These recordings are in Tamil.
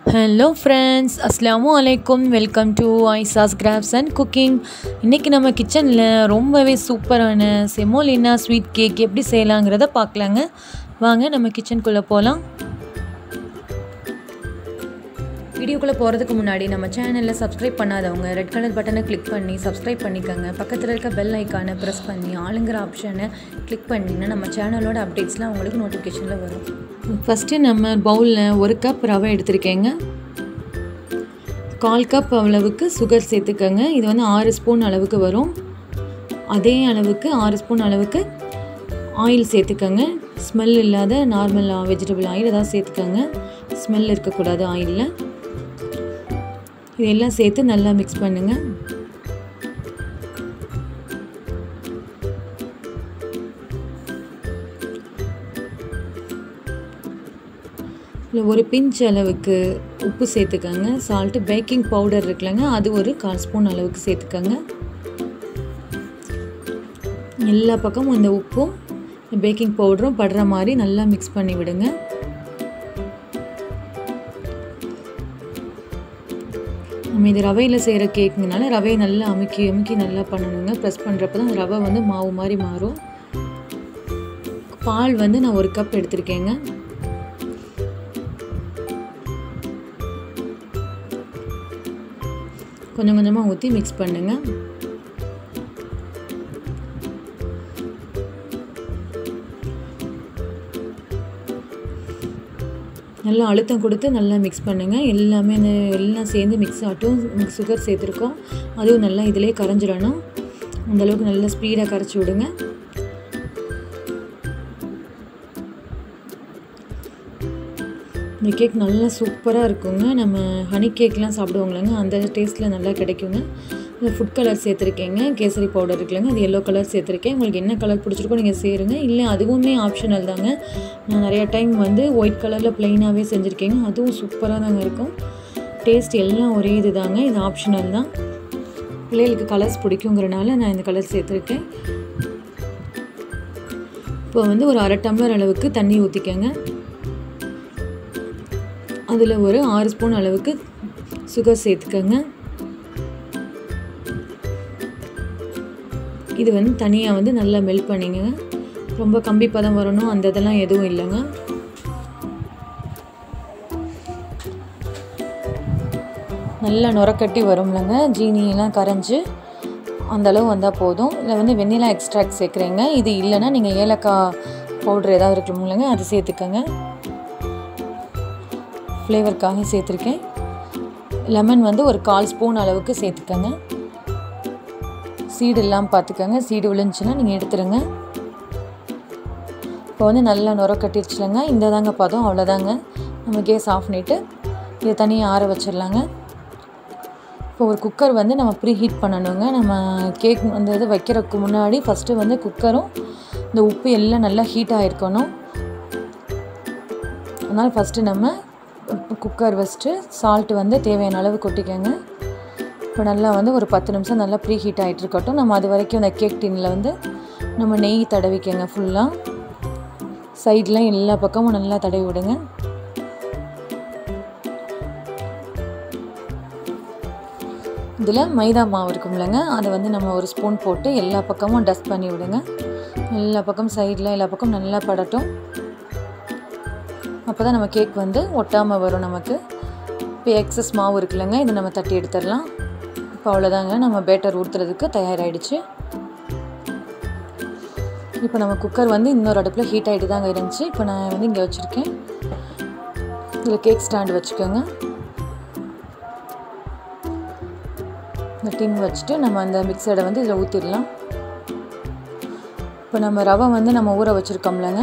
ஹலோ ஃப்ரெண்ட்ஸ் அஸ்லாமு அலைக்கும் welcome to Aisha's crafts and cooking இன்றைக்கி நம்ம கிச்சனில் ரொம்பவே சூப்பரான செமோலினா ஸ்வீட் கேக் எப்படி செய்யலாங்கிறத பார்க்கலாங்க வாங்க நம்ம கிச்சனுக்குள்ளே போகலாம் வீடியோக்குள்ளே போகிறதுக்கு முன்னாடி நம்ம சேனலில் சப்ஸ்கிரைப் பண்ணாதவங்க ரெட் கலர் பட்டனை கிளிக் பண்ணி சப்ஸ்கிரைப் பண்ணிக்கோங்க பக்கத்தில் இருக்க பெல் ஐக்கானை ப்ரெஸ் பண்ணி ஆளுங்கிற ஆப்ஷனை கிளிக் பண்ணிங்கன்னா நம்ம சேனலோட அப்டேட்ஸ்லாம் உங்களுக்கு நோட்டிஃபிகேஷனில் வரும் ஃபஸ்ட்டு நம்ம பவுலில் ஒரு கப் ரவை எடுத்திருக்கேங்க கால் கப் அளவுக்கு சுகர் சேர்த்துக்கோங்க இது வந்து ஆறு ஸ்பூன் அளவுக்கு வரும் அதே அளவுக்கு ஆறு ஸ்பூன் அளவுக்கு ஆயில் சேர்த்துக்கோங்க ஸ்மெல் இல்லாத நார்மல் வெஜிடபிள் ஆயில் ஏதாவது சேர்த்துக்கோங்க ஸ்மெல் இருக்கக்கூடாது ஆயிலில் இதெல்லாம் சேர்த்து நல்லா மிக்ஸ் பண்ணுங்கள் இல்லை ஒரு பிஞ்ச் அளவுக்கு உப்பு சேர்த்துக்கோங்க சால்ட்டு பேக்கிங் பவுடர் இருக்குல்லங்க அது ஒரு கால் ஸ்பூன் அளவுக்கு சேர்த்துக்கோங்க எல்லா பக்கமும் இந்த உப்பும் பேக்கிங் பவுடரும் படுற மாதிரி நல்லா மிக்ஸ் பண்ணி விடுங்க நம்ம இது ரவையில் செய்கிற கேக்குங்கனால ரவையை நல்லா அமுக்கி அமுக்கி நல்லா பண்ணணுங்க ப்ரெஸ் பண்ணுறப்ப தான் ரவை வந்து மாவு மாதிரி மாறும் பால் வந்து நான் ஒரு கப் எடுத்திருக்கேங்க கொஞ்சம் கொஞ்சமாக ஊற்றி மிக்ஸ் பண்ணுங்கள் நல்லா அழுத்தம் கொடுத்து நல்லா மிக்ஸ் பண்ணுங்கள் எல்லாமே இந்த எல்லாம் சேர்ந்து மிக்ஸ் ஆகட்டும் சுகர் சேர்த்துருக்கோம் அதுவும் நல்லா இதிலே கரைஞ்சிடணும் அந்தளவுக்கு நல்லா ஸ்பீடாக கரைச்சி விடுங்க இந்த கேக் நல்லா சூப்பராக இருக்குங்க நம்ம ஹனி கேக்லாம் சாப்பிடுவோங்களேங்க அந்த டேஸ்ட்டில் நல்லா கிடைக்குங்க இந்த ஃபுட் கலர் சேர்த்துருக்கேங்க கேசரி பவுடர் இருக்குல்லங்க அது எல்லோ கலர் சேர்த்துருக்கேன் உங்களுக்கு என்ன கலர் பிடிச்சிருக்கோ நீங்கள் சேருங்க இல்லை அதுவுமே ஆப்ஷனல் தாங்க நான் நிறையா டைம் வந்து ஒயிட் கலரில் ப்ளைனாகவே செஞ்சுருக்கேங்க அதுவும் சூப்பராக தாங்க இருக்கும் டேஸ்ட் எல்லாம் ஒரே இது தாங்க இது ஆப்ஷனல் தான் பிள்ளைகளுக்கு கலர்ஸ் பிடிக்குங்கிறனால நான் இந்த கலர் சேர்த்துருக்கேன் இப்போ வந்து ஒரு அரை டம்ளர் அளவுக்கு தண்ணி ஊற்றிக்கங்க அதில் ஒரு ஆறு ஸ்பூன் அளவுக்கு சுகர் சேர்த்துக்கோங்க இது வந்து தனியாக வந்து நல்லா மெல்ட் பண்ணிங்க ரொம்ப கம்பி பதம் வரணும் அந்த இதெல்லாம் எதுவும் இல்லைங்க நல்லா நுரக்கட்டி வரும்லங்க ஜீனியெல்லாம் கரைஞ்சி அந்தளவு வந்தால் போதும் இல்லை வந்து வெண்ணிலா எக்ஸ்ட்ராக்ட் சேர்க்குறீங்க இது இல்லைன்னா நீங்கள் ஏலக்காய் பவுட்ரு ஏதாவது இருக்கணும்லங்க அது சேர்த்துக்கோங்க ஃப்ளேவருக்காக சேர்த்துருக்கேன் லெமன் வந்து ஒரு கால் ஸ்பூன் அளவுக்கு சேர்த்துக்கோங்க சீடு இல்லாமல் பார்த்துக்கோங்க சீடு விழுந்துச்சுன்னா நீங்கள் எடுத்துருங்க இப்போ வந்து நல்லா நுர கட்டிடுச்சுலங்க இந்த தாங்க பதம் அவ்வளோதாங்க நம்ம கேஸ் ஆஃப் பண்ணிவிட்டு இதை தனியாக ஆற வச்சிடலாங்க இப்போ ஒரு குக்கர் வந்து நம்ம ப்ரீ ஹீட் பண்ணணுங்க நம்ம கேக் அந்த இது வைக்கிறதுக்கு முன்னாடி ஃபஸ்ட்டு வந்து குக்கரும் இந்த உப்பு எல்லாம் நல்லா ஹீட் ஆகிருக்கணும் அதனால் ஃபஸ்ட்டு நம்ம குக்கர் வச்சுட்டு சால்ட்டு வந்து தேவையான அளவு கொட்டிக்கோங்க இப்போ நல்லா வந்து ஒரு பத்து நிமிஷம் நல்லா ப்ரீ ஹீட் ஆகிட்டு இருக்கட்டும் நம்ம அது வரைக்கும் அந்த கேக் டின்னில் வந்து நம்ம நெய் தடவிக்கங்க ஃபுல்லாக சைட்லாம் எல்லா பக்கமும் நல்லா தடவி விடுங்க இதில் மைதா மாவு இருக்கும்லங்க அதை வந்து நம்ம ஒரு ஸ்பூன் போட்டு எல்லா பக்கமும் டஸ்ட் பண்ணி விடுங்க எல்லா பக்கம் சைடில் எல்லா பக்கம் நல்லா படட்டும் அப்போ தான் நம்ம கேக் வந்து ஒட்டாமல் வரும் நமக்கு இப்போ எக்ஸஸ் மாவு இருக்குல்லங்க இதை நம்ம தட்டி எடுத்துடலாம் இப்போ அவ்வளோதாங்க நம்ம பேட்டர் ஊற்றுறதுக்கு தயாராகிடுச்சு இப்போ நம்ம குக்கர் வந்து இன்னொரு அடுப்பில் ஹீட் ஆகிட்டு தாங்க இருந்துச்சு இப்போ நான் வந்து இங்கே வச்சுருக்கேன் இதில் கேக் ஸ்டாண்டு வச்சுக்கோங்க இந்த டின் வச்சுட்டு நம்ம அந்த மிக்சரை வந்து இதில் ஊற்றிடலாம் இப்போ நம்ம ரவை வந்து நம்ம ஊற வச்சுருக்கோம்லங்க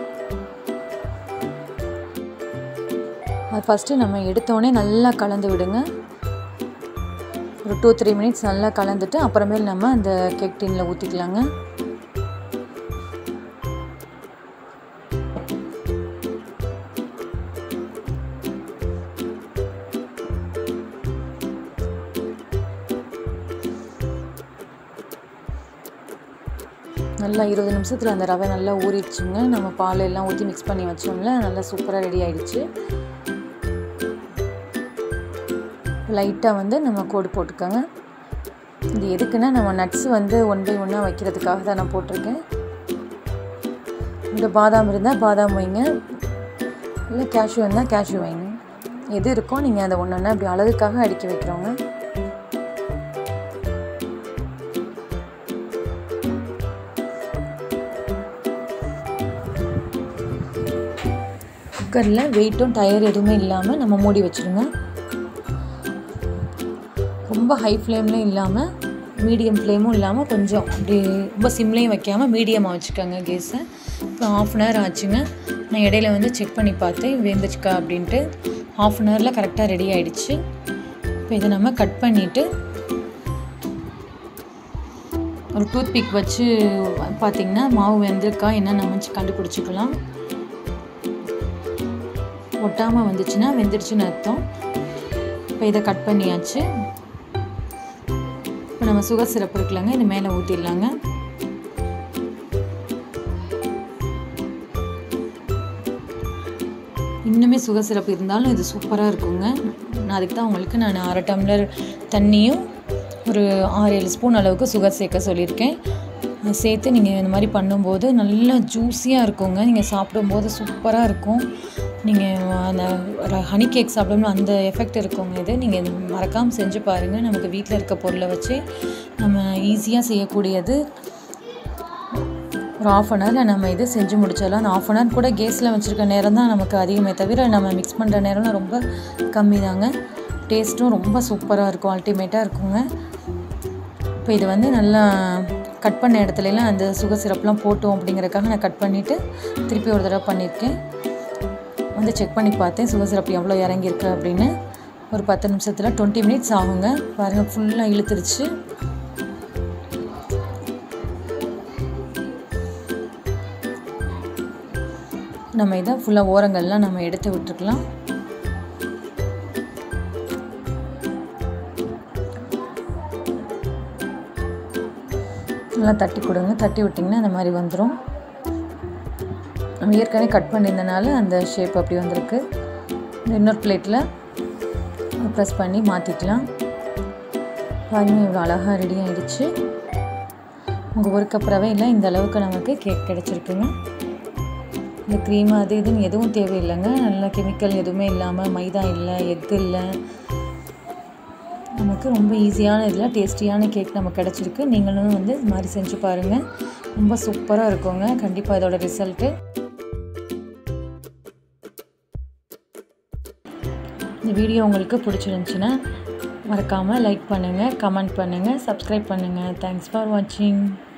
அது ஃபஸ்ட்டு நம்ம எடுத்தோடனே நல்லா கலந்து விடுங்க ஒரு டூ த்ரீ மினிட்ஸ் நல்லா கலந்துட்டு அப்புறமேல் நம்ம அந்த கேக் டின்னில் ஊற்றிக்கலாங்க நல்லா இருபது நிமிஷத்தில் அந்த ரவை நல்லா ஊறிடுச்சுங்க நம்ம பால் எல்லாம் ஊற்றி மிக்ஸ் பண்ணி வச்சோம்ல நல்லா சூப்பராக ரெடி ஆயிடுச்சு லைட்டாக வந்து நம்ம கோடு போட்டுக்கோங்க இது எதுக்குன்னா நம்ம நட்ஸ் வந்து ஒன் பை ஒன்னாக வைக்கிறதுக்காக தான் நான் போட்டிருக்கேன் இந்த பாதாம் இருந்தால் பாதாம் வைங்க இல்லை கேஷ்யூ இருந்தால் கேஷ்யூ வைங்க எது இருக்கோ நீங்கள் அதை ஒன்று ஒன்றா அப்படி அழகுக்காக அடுக்கி வைக்கிறோங்க குக்கரில் வெயிட்டும் டயர் எதுவுமே இல்லாமல் நம்ம மூடி வச்சுருங்க ரொம்ப ஹை ஃப்ளேம்லேயும் இல்லாமல் மீடியம் ஃப்ளேமும் இல்லாமல் கொஞ்சம் அப்படி ரொம்ப சிம்லேயும் வைக்காமல் மீடியமாக வச்சுக்கோங்க கேஸை இப்போ ஆஃப் அன் ஹவர் ஆச்சுங்க நான் இடையில வந்து செக் பண்ணி பார்த்தேன் வெந்துச்சுக்கா அப்படின்ட்டு ஆஃப் அன் ஹவரில் கரெக்டாக ரெடி ஆகிடுச்சு இப்போ இதை நம்ம கட் பண்ணிவிட்டு ஒரு டூத் பிக் வச்சு பார்த்திங்கன்னா மாவு வெந்திருக்கா என்ன நம்ம கண்டுபிடிச்சிக்கலாம் ஒட்டாமல் வந்துச்சுன்னா வெந்துடுச்சுன்னு அர்த்தம் இப்போ இதை கட் பண்ணியாச்சு இப்போ நம்ம சுகர் சிரப் இருக்குல்லங்க இது மேலே ஊற்றிடலாங்க இன்னுமே சுகர் சிரப் இருந்தாலும் இது சூப்பராக இருக்குங்க நான் அதுக்கு தான் உங்களுக்கு நான் அரை டம்ளர் தண்ணியும் ஒரு ஆறு ஏழு ஸ்பூன் அளவுக்கு சுகர் சேர்க்க சொல்லியிருக்கேன் சேர்த்து நீங்கள் இந்த மாதிரி பண்ணும்போது நல்லா ஜூஸியாக இருக்குங்க நீங்கள் சாப்பிடும்போது சூப்பராக இருக்கும் நீங்கள் அந்த ஹனி கேக் சாப்பிடும்போது அந்த எஃபெக்ட் இருக்குங்க இது நீங்கள் மறக்காமல் செஞ்சு பாருங்கள் நமக்கு வீட்டில் இருக்க பொருளை வச்சு நம்ம ஈஸியாக செய்யக்கூடியது ஒரு ஆஃப் அன் ஹவரில் நம்ம இது செஞ்சு முடிச்சிடலாம் அந்த ஆஃப் அன் ஹவர் கூட கேஸில் வச்சுருக்க நேரம் தான் நமக்கு அதிகமே தவிர நம்ம மிக்ஸ் பண்ணுற நேரம்லாம் ரொம்ப கம்மி தாங்க டேஸ்ட்டும் ரொம்ப சூப்பராக இருக்கும் அல்டிமேட்டாக இருக்குங்க இப்போ இது வந்து நல்லா கட் பண்ண இடத்துலலாம் அந்த சுகர் சிரப்லாம் போட்டோம் அப்படிங்கிறக்காக நான் கட் பண்ணிவிட்டு திருப்பி ஒரு தடவை பண்ணியிருக்கேன் வந்து செக் பண்ணி பார்த்தேன் சுகர் சிரப் எவ்வளோ இறங்கியிருக்கு அப்படின்னு ஒரு பத்து நிமிஷத்தில் டுவெண்ட்டி மினிட்ஸ் ஆகுங்க பாருங்கள் ஃபுல்லாக இழுத்துருச்சு நம்ம இதை ஃபுல்லாக ஓரங்கள்லாம் நம்ம எடுத்து விட்டுருக்கலாம் நல்லா தட்டி கொடுங்க தட்டி விட்டிங்கன்னா அந்த மாதிரி வந்துடும் நம்ம ஏற்கனவே கட் பண்ணியிருந்தனால அந்த ஷேப் அப்படி வந்திருக்கு இன்னொரு பிளேட்டில் ப்ரெஸ் பண்ணி மாற்றிக்கலாம் பாருங்க இவ்வளோ அழகாக ரெடி ஆகிடுச்சு உங்கள் ஒரு கப் ரவையில் இந்த அளவுக்கு நமக்கு கேக் கிடச்சிருக்குங்க இந்த க்ரீம் அது இதுன்னு எதுவும் தேவையில்லைங்க நல்ல கெமிக்கல் எதுவுமே இல்லாமல் மைதா இல்லை எக் இல்லை நமக்கு ரொம்ப ஈஸியான இதில் டேஸ்டியான கேக் நமக்கு கிடச்சிருக்கு நீங்களும் வந்து இது மாதிரி செஞ்சு பாருங்கள் ரொம்ப சூப்பராக இருக்குங்க கண்டிப்பாக இதோட ரிசல்ட்டு இந்த வீடியோ உங்களுக்கு பிடிச்சிருந்துச்சின்னா மறக்காமல் லைக் பண்ணுங்கள் கமெண்ட் பண்ணுங்கள் சப்ஸ்கிரைப் பண்ணுங்கள் தேங்க்ஸ் ஃபார் வாட்சிங்